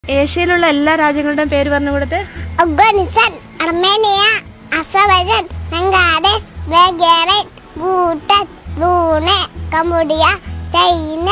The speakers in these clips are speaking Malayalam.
ഏഷ്യയിലുള്ള എല്ലാ രാജ്യങ്ങളുടെയും പേര് പറഞ്ഞു കൊടുത്ത് Afghanistan Armenia Azerbaijan Bangladesh Bulgaria Bhutan Brunei Cambodia China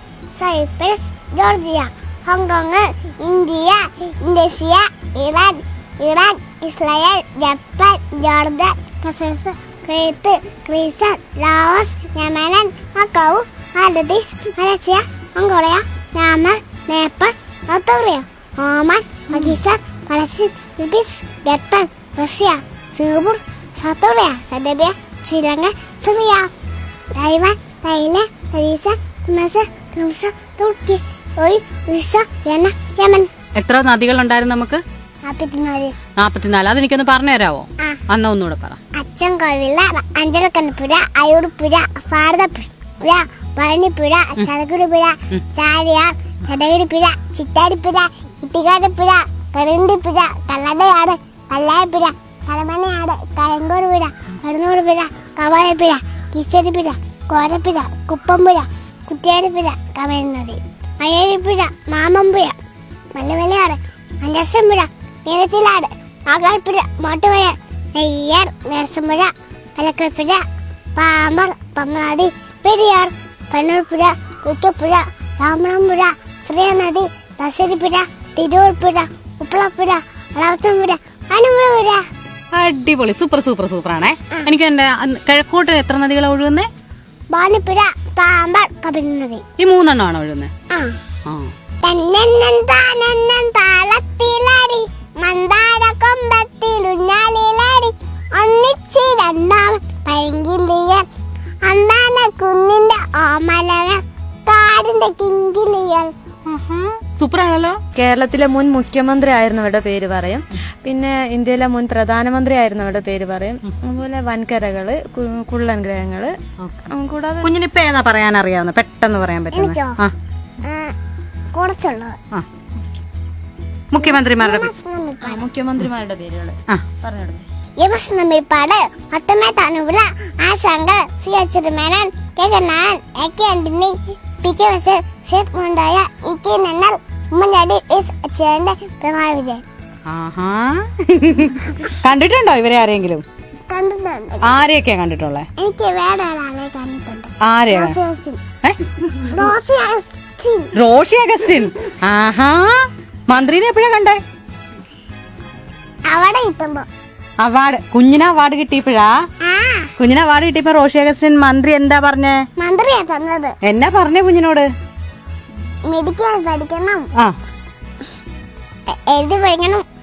Cyprus Georgia Hong Kong India Indonesia Iran Iran Israel Japan Jordan കസസ് കുവൈത്ത് ക്രീസർ ലാവോസ് യമനൻ Macau Maldives Malaysia Mongolia Myanmar Nepal North Korea Oman Pakistan Palestine Philippines Japan Russia Singapore South Korea Saudi Arabia Sri Lanka Syria Taiwan Thailand തരീസ തുമസ തുമസ തുർക്കി ഒയ് ഉറിസ യമൻ യമൻ എത്ര നദികൾ ഉണ്ടായിരുന്നു നമുക്ക് നാൽപ്പത്തിനാല് നാപ്പത്തിനാല് അതെനിക്കൊന്ന് പറഞ്ഞു തരാവോ ആ അന്ന ഒന്നുകൂടെ പറ അച്ഛൻ കോവില അഞ്ചരക്കണ്ണപ്പുര അയൂർപ്പുര ഭാരതപ്പുര പഴനിപ്പുര ചരക്കുടിപ്പുര ചാരിയാർ ചടയിരിപ്പുര ചിറ്റാരിപ്പുര ഇട്ടിക്കാരപ്പുര കറിണ്ടിപ്പുര കല്ലടയാട് കല്ലായപ്പുര കരമനയാട് കഴങ്കോടുപുര കടന്നൂർപുര കവായപ്പുര കിച്ചരിപ്പുര കോരപ്പുര കുപ്പമ്പുര കുട്ടിയാരിപ്പുര കമഴുന്നതി മയ്യരിപ്പുര മാമമ്പുര മല്ലവലയാട് അഞ്ചസമ്പുര മീനച്ചിലാട് ആകാൽപ്പുര മോട്ടുവയൽ നെയ്യാർ നേർസമ്പുഴ കലക്കൽപ്പുഴ പാമ്പർ പമ്മാതി പെരിയാർ പന്നൂർപ്പുഴ കുറ്റപ്പുഴ രാമണമ്പുഴ ശ്രീനദി ദശരിപ്പുഴ തിരൂർപ്പുഴ ഉപ്പളപ്പുഴ വളർത്തമ്പുഴ അനുപുര അടിപൊളി സൂപ്പർ സൂപ്പർ സൂപ്പർ ആണേ എനിക്ക് എന്റെ അന്ന് കിഴക്കോട്ട് എത്ര നദികളാണ് ഒഴുകുന്നേ ബാണിപ്പുഴ പാമ്പർ കപിനദി ഈ മൂന്നെണ്ണമാണോ ഒഴുകുന്നേ ആ ആ തന്നെന്നൻ താനെന്നൻ താളത്തിലാടി മന്ദാര കൊമ്പത്തിലുഞ്ഞാലിലാടി ഒന്നിച്ച് രണ്ടാമൻ പൈങ്കിളിയർ അന്താന കുന്നിന്റെ ഓമലകൾ കാടിന്റെ കിങ്കിളിയർ സൂപ്പർ ആണല്ലോ കേരളത്തിലെ മുൻ മുഖ്യമന്ത്രി ആയിരുന്നവരുടെ പേര് പറയും പിന്നെ ഇന്ത്യയിലെ മുൻ പ്രധാനമന്ത്രി ആയിരുന്നവരുടെ പേര് പറയും അതുപോലെ വൻകരകള് കു- കുള്ളൻ ഗ്രഹങ്ങള് ഉം, കൂടാതെ കുഞ്ഞിനിപ്പ ഏതാ പറയാൻ അറിയാവുന്ന പെട്ടെന്ന് പറയാൻ പറ്റുന്നത് എനിക്കോ? ആ ആ, കുറച്ചുള്ളത് ആ മുഖ്യമന്ത്രിമാരുടെ പേ- ആ, മുഖ്യമന്ത്രിമാരുടെ പേരുകള് ആ പറഞ്ഞെടുക്കും യവസ് നമ്മിപ്പാട് ഒട്ടമേ തനുവില ആ Shankar C Achutha Menon K Kannan A K Antony P K Vasan Sheikh മുണ്ടായ ഇ കെ നന്നൽ ഉമ്മൻചാണ്ടി എസ് അച്യുതന്റെ പിണറായി വിജയൻ ആഹാ കണ്ടിട്ടുണ്ടോ ഇവരെ ആരെങ്കിലും കണ്ടിട്ടുണ്ട് ആരെയൊക്കെയാ കണ്ടിട്ടുള്ളേ എനിക്ക് വേറെ ഒരാളെ കണ്ടിട്ടുണ്ട് ആരെയാ റോസി അഗസ്റ്റിൻ. ഏ? റോസി അഗസ്റ്റിൻ. റോഷി അഗസ്റ്റിൻ ആഹാ മന്ത്രിനെ എപ്പോഴാ കണ്ടേ അവിടെ കിട്ടുമ്പോ അവാർഡ് കുഞ്ഞിന് അവാർഡ് കിട്ടിയപ്പോഴാ ആ കുഞ്ഞിന് അവാർഡ് കിട്ടിയപ്പോ റോഷി അഗസ്റ്റിൻ മന്ത്രി എന്താ പറഞ്ഞേ മന്ത്രിയാ തന്നത് എന്നാ പറഞ്ഞേ കുഞ്ഞിനോട് മെഡിക്കൽ പഠിക്കണം ആ എ- എഴുതി പഠിക്കണം